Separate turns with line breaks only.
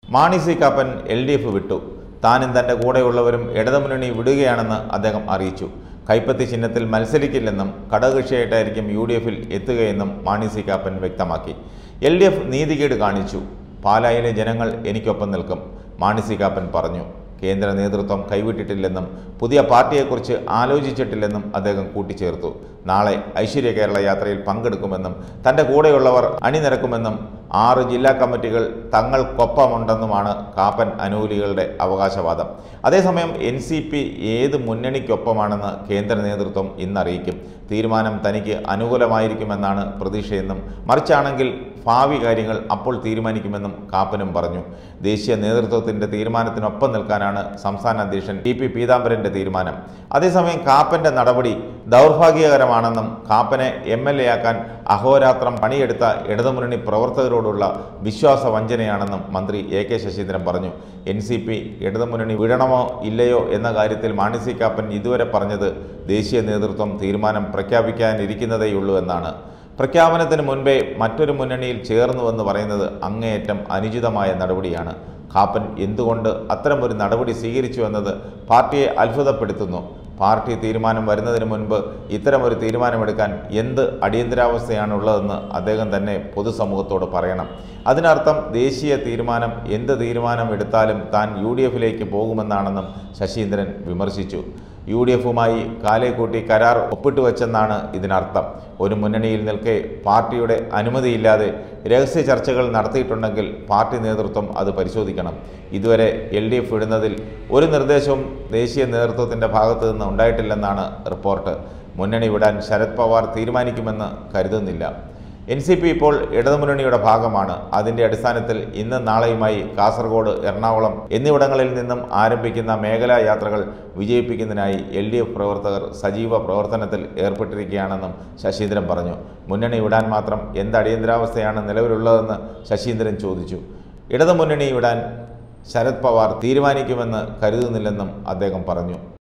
Mani C Kappan L D F വിട്ടു താനും തന്റെ കൂടെയുള്ളവരും ഇടതുമുന്നണി വിടുകയാണെന്ന് അദ്ദേഹം അറിയിച്ചു കൈപ്പത്തി ചിഹ്നത്തിൽ മത്സരിക്കില്ലെന്നും ഘടകകക്ഷിയായിട്ടായിരിക്കും യു ഡി എഫിൽ എത്തുകയെന്നും മാണി സി കാപ്പൻ വ്യക്തമാക്കി എൽ ഡി എഫ് നീതികേട് കാണിച്ചു പാലായിലെ ജനങ്ങൾ എനിക്കൊപ്പം നിൽക്കും മാണി സി കാപ്പൻ പറഞ്ഞു കേന്ദ്ര നേതൃത്വം കൈവിട്ടിട്ടില്ലെന്നും പുതിയ പാർട്ടിയെക്കുറിച്ച് ആലോചിച്ചിട്ടില്ലെന്നും അദ്ദേഹം കൂട്ടിച്ചേർത്തു നാളെ ഐശ്വര്യ കേരള യാത്രയിൽ പങ്കെടുക്കുമെന്നും തൻ്റെ കൂടെയുള്ളവർ അണിനിരക്കുമെന്നും ആറ് ജില്ലാ കമ്മിറ്റികൾ തങ്ങൾക്കൊപ്പമുണ്ടെന്നുമാണ് കാപ്പൻ അനുകൂലികളുടെ അവകാശവാദം അതേസമയം എൻ സി പി ഏത് മുന്നണിക്കൊപ്പമാണെന്ന് കേന്ദ്ര നേതൃത്വം ഇന്നറിയിക്കും തീരുമാനം തനിക്ക് അനുകൂലമായിരിക്കുമെന്നാണ് പ്രതീക്ഷയെന്നും മറിച്ചാണെങ്കിൽ ഭാവി കാര്യങ്ങൾ അപ്പോൾ തീരുമാനിക്കുമെന്നും കാപ്പനും പറഞ്ഞു ദേശീയ നേതൃത്വത്തിന്റെ തീരുമാനത്തിനൊപ്പം നിൽക്കാനാണ് സംസ്ഥാന അധ്യക്ഷൻ ടി പി പീതാംബരന്റെ തീരുമാനം അതേസമയം കാപ്പന്റെ നടപടി ദൗർഭാഗ്യകരമാണെന്നും കാപ്പനെ എം എൽ എ ആക്കാൻ അഹോരാത്രം പണിയെടുത്ത ഇടതുമുന്നണി പ്രവർത്തകരോടുള്ള വിശ്വാസ വഞ്ചനയാണെന്നും മന്ത്രി എ കെ ശശീന്ദ്രൻ പറഞ്ഞു എൻ സി പി ഇടതുമുന്നണി വിടണമോ ഇല്ലയോ എന്ന കാര്യത്തിൽ മാണി സി കാപ്പൻ ഇതുവരെ പറഞ്ഞത് ദേശീയ നേതൃത്വം തീരുമാനം പ്രഖ്യാപിക്കാനിരിക്കുന്നതേയുള്ളൂ എന്നാണ് പ്രഖ്യാപനത്തിന് മുൻപേ മറ്റൊരു മുന്നണിയിൽ ചേർന്നുവെന്ന് പറയുന്നത് അങ്ങേയറ്റം അനുചിതമായ നടപടിയാണ് കാപ്പൻ എന്തുകൊണ്ട് അത്തരമൊരു നടപടി സ്വീകരിച്ചു എന്നത് പാർട്ടിയെ അത്ഭുതപ്പെടുത്തുന്നു പാർട്ടി തീരുമാനം വരുന്നതിന് മുൻപ് ഇത്തരമൊരു തീരുമാനമെടുക്കാൻ എന്ത് അടിയന്തരാവസ്ഥയാണുള്ളതെന്ന് അദ്ദേഹം തന്നെ പൊതുസമൂഹത്തോട് പറയണം അതിനർത്ഥം ദേശീയ തീരുമാനം എന്ത് തീരുമാനം എടുത്താലും താൻ യു ഡി എഫിലേക്ക് പോകുമെന്നാണെന്നും ശശീന്ദ്രൻ വിമർശിച്ചു യു ഡി എഫുമായി കാലേ കൂട്ടി കരാർ ഒപ്പിട്ട് വെച്ചെന്നാണ് ഇതിനർത്ഥം ഒരു മുന്നണിയിൽ നിൽക്കെ പാർട്ടിയുടെ അനുമതിയില്ലാതെ രഹസ്യ ചർച്ചകൾ നടത്തിയിട്ടുണ്ടെങ്കിൽ പാർട്ടി നേതൃത്വം അത് പരിശോധിക്കണം ഇതുവരെ എൽ ഡി എഫ് ഇടുന്നതിൽ ഒരു നിർദ്ദേശവും ദേശീയ നേതൃത്വത്തിൻ്റെ ഭാഗത്തു നിന്ന് ഉണ്ടായിട്ടില്ലെന്നാണ് റിപ്പോർട്ട് മുന്നണി വിടാൻ ശരത് പവാർ തീരുമാനിക്കുമെന്ന് കരുതുന്നില്ല എൻ സി പി ഇപ്പോൾ ഇടതുമുന്നണിയുടെ ഭാഗമാണ് അതിന്റെ അടിസ്ഥാനത്തിൽ ഇന്ന് നാളെയുമായി കാസർഗോഡ് എറണാകുളം എന്നിവിടങ്ങളിൽ നിന്നും ആരംഭിക്കുന്ന മേഖലാ യാത്രകൾ വിജയിപ്പിക്കുന്നതിനായി എൽ ഡി എഫ് പ്രവർത്തകർ സജീവ പ്രവർത്തനത്തിൽ ഏർപ്പെട്ടിരിക്കുകയാണെന്നും ശശീന്ദ്രൻ പറഞ്ഞു മുന്നണി വിടാൻ മാത്രം എന്ത് അടിയന്തരാവസ്ഥയാണ് നിലവിലുള്ളതെന്ന് ശശീന്ദ്രൻ ചോദിച്ചു ഇടതുമുന്നണി വിടാൻ ശരത് പവാർ തീരുമാനിക്കുമെന്ന് കരുതുന്നില്ലെന്നും അദ്ദേഹം പറഞ്ഞു